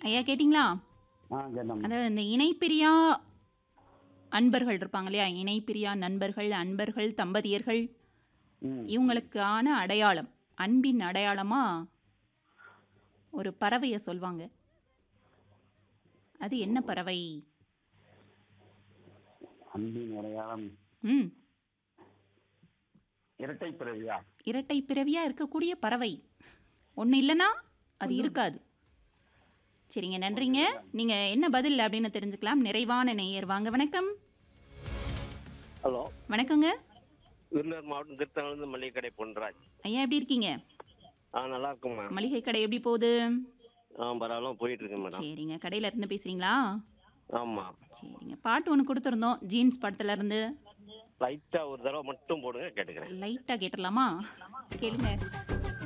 ஐயா கேட்டிங்களா ஆ கேட்டோம் அதாவது இந்த இணைப்பிரியா அன்பர்கள் இருப்பாங்க இல்லையா இணைப்பிரியா நண்பர்கள் அன்பர்கள் தம்பதியர்கள் ம் இவங்களுக்கான அடையாளம் அன்பின் அடையாளமா ஒரு பறவையை சொல்வாங்க அது என்ன பறவை அன்பின் அடையாளம் ம் இரட்டை பிறவியா இரட்டை பிறவியா இருக்கக்கூடிய பறவை ஒன்று இல்லைன்னா அது இருக்காது சரிங்க நன்றிங்க நீங்க என்ன பதில் அப்படின்னு தெரிஞ்சுக்கலாம் நிறைவான நேயர் வாங்க வணக்கம் ஹலோ வணக்கங்க விருதுநகர் மாவட்டம் திருத்தணிலிருந்து மளிகை கடை பொன்ராஜ் ஐயா எப்படி இருக்கீங்க ஆ நல்லா இருக்குமா மளிகை கடை எப்படி போகுது ஆ பரவாயில்ல போயிட்டு இருக்கு மேடம் சரிங்க கடையில இருந்து பேசுறீங்களா ஆமா சரிங்க பாட்டு ஒன்று கொடுத்துருந்தோம் ஜீன்ஸ் படத்துல இருந்து லைட்டா ஒரு தடவை மட்டும் போடுங்க கேட்டுக்கிறேன் லைட்டா கேட்டுடலாமா கேளுங்க